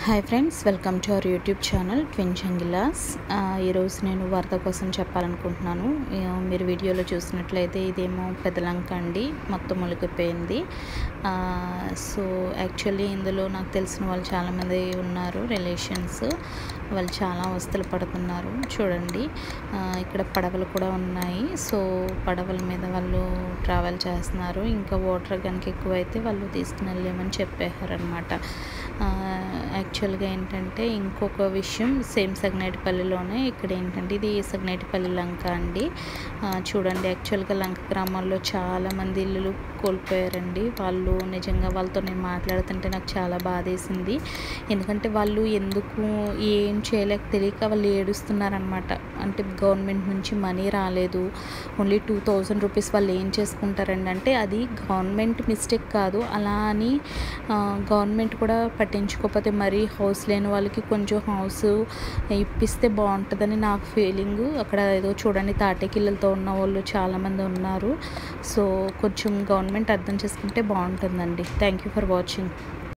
hi friends welcome to our YouTube channel twin చంగిలాస్ ఈరోజు నేను వరద కోసం చెప్పాలనుకుంటున్నాను ఆ, మీరు వీడియోలో చూసినట్లయితే ఇదేమో పెదలంక అండి మొత్తం మునిగిపోయింది సో యాక్చువల్లీ ఇందులో నాకు తెలిసిన వాళ్ళు చాలామంది ఉన్నారు రిలేషన్స్ వాళ్ళు చాలా అవస్థలు పడుతున్నారు చూడండి ఆ, ఇక్కడ పడవలు కూడా ఉన్నాయి సో పడవల మీద వాళ్ళు ట్రావెల్ చేస్తున్నారు ఇంకా వాటర్ కనుక ఎక్కువైతే వాళ్ళు తీసుకుని వెళ్ళలేమని చెప్పారనమాట యాక్చువల్గా ఏంటంటే ఇంకొక విషయం సేమ్ సగ్నేటిపల్లిలోనే ఇక్కడ ఏంటంటే ఇది సగ్నేటిపల్లి లంక అండి ఆ, చూడండి యాక్చువల్గా లంక గ్రామాల్లో చాలామంది ఇల్లులు కోల్పోయారండి వాళ్ళు నిజంగా వాళ్ళతో నేను మాట్లాడుతుంటే నాకు చాలా బాధేసింది ఎందుకంటే వాళ్ళు ఎందుకు ఏం చేయలేక తెలియక వాళ్ళు ఏడుస్తున్నారనమాట అంటే గవర్నమెంట్ నుంచి మనీ రాలేదు ఓన్లీ టూ థౌజండ్ రూపీస్ వాళ్ళు ఏం చేసుకుంటారండి అంటే అది గవర్నమెంట్ మిస్టేక్ కాదు అలా అని ఆ, గవర్నమెంట్ కూడా పట్టించుకోకపోతే మరీ హౌస్ లేని వాళ్ళకి కొంచెం హౌస్ ఇప్పిస్తే బాగుంటుందని నాకు ఫీలింగ్ అక్కడ ఏదో చూడండి తాటకిళ్ళతో ఉన్న వాళ్ళు చాలామంది ఉన్నారు సో కొంచెం గవర్నమెంట్ అర్థం చేసుకుంటే బాగుంటుందండి థ్యాంక్ యూ ఫర్ వాచింగ్